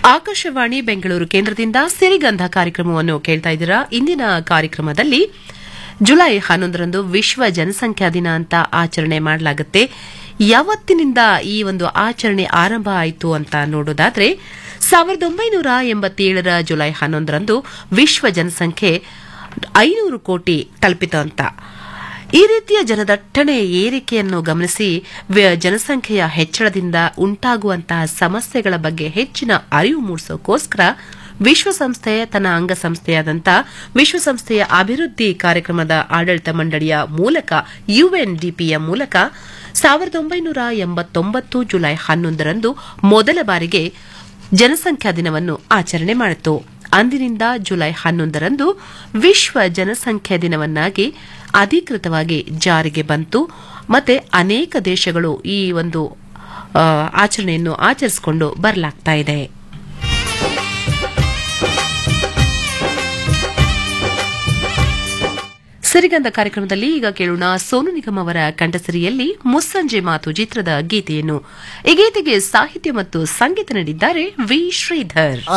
ಆಕಾಶವಾಣಿ ಬೆಂಗಳೂರು ಕೇಂದ್ರದಿಂದ ಸಿರಿಗಂಧ ಕಾರ್ಯಕ್ರಮವನ್ನು ಕೇಳ್ತಾ ಇದ್ದೀರಾ ಇಂದಿನ ಕಾರ್ಯಕ್ರಮದಲ್ಲಿ ಜುಲೈ ಹನ್ನೊಂದರಂದು ವಿಶ್ವ ಜನಸಂಖ್ಯಾ ದಿನ ಅಂತ ಆಚರಣೆ ಮಾಡಲಾಗುತ್ತೆ ಯಾವತ್ತಿನಿಂದ ಈ ಒಂದು ಆಚರಣೆ ಆರಂಭ ಆಯಿತು ಅಂತ ನೋಡೋದಾದ್ರೆ ಸಾವಿರದ ಒಂಬೈನೂರ ಎಂಬತ್ತೇಳರ ಜುಲೈ ಹನ್ನೊಂದರಂದು ವಿಶ್ವ ಜನಸಂಖ್ಯೆ ಐನೂರು ಕೋಟಿ ತಲುಪಿತು ಅಂತ ಈ ರೀತಿಯ ಜನದಟ್ಟಣೆ ಏರಿಕೆಯನ್ನು ಗಮನಿಸಿ ವ್ಯ- ಜನಸಂಖ್ಯೆಯ ಹೆಚ್ಚಳದಿಂದ ಉಂಟಾಗುವಂತಹ ಸಮಸ್ಯೆಗಳ ಬಗ್ಗೆ ಹೆಚ್ಚಿನ ಅರಿವು ಮೂಡಿಸೋಕೋಸ್ಕರ ವಿಶ್ವಸಂಸ್ಥೆ ತನ್ನ ಅಂಗಸಂಸ್ಥೆಯಾದಂಥ ವಿಶ್ವಸಂಸ್ಥೆಯ ಅಭಿವೃದ್ಧಿ ಕಾರ್ಯಕ್ರಮದ ಆಡಳಿತ ಮಂಡಳಿಯ ಮೂಲಕ ಯುಎನ್ಡಿಪಿಯ ಮೂಲಕ ಸಾವಿರದ ಒಂಬೈನೂರ ಎಂಬತ್ತೊಂಬತ್ತು ಜುಲೈ ಹನ್ನೊಂದರಂದು ಮೊದಲ ಬಾರಿಗೆ ಜನಸಂಖ್ಯಾ ದಿನವನ್ನು ಆಚರಣೆ ಮಾಡಿತು ಅಂದಿನಿಂದ ಜುಲೈ ಹನ್ನೊಂದರಂದು ವಿಶ್ವ ಜನಸಂಖ್ಯಾ ದಿನವನ್ನಾಗಿ ಅಧಿಕೃತವಾಗಿ ಜಾರಿಗೆ ಬಂತು ಮತ್ತೆ ಅನೇಕ ದೇಶಗಳು ಈ ಒಂದು ಆ, ಆಚರಣೆಯನ್ನು ಆಚರಿಸಿಕೊಂಡು ಬರಲಾಗ್ತಾ ಇದೆ ಸಿರಿಗಂಧ ಕಾರ್ಯಕ್ರಮದಲ್ಲಿ ಈಗ ಕೇಳೋಣ ಸೋನು ನಿಗಮ್ ಅವರ ಕಂಠಸಿರಿಯಲ್ಲಿ ಮುಸ್ಸಂಜೆ ಮಾತು ಚಿತ್ರದ ಗೀತೆಯನ್ನು ಈ ಗೀತೆಗೆ ಸಾಹಿತ್ಯ ಮತ್ತು ಸಂಗೀತ ನೀಡಿದ್ದಾರೆ ವಿ ಶ್ರೀಧರ್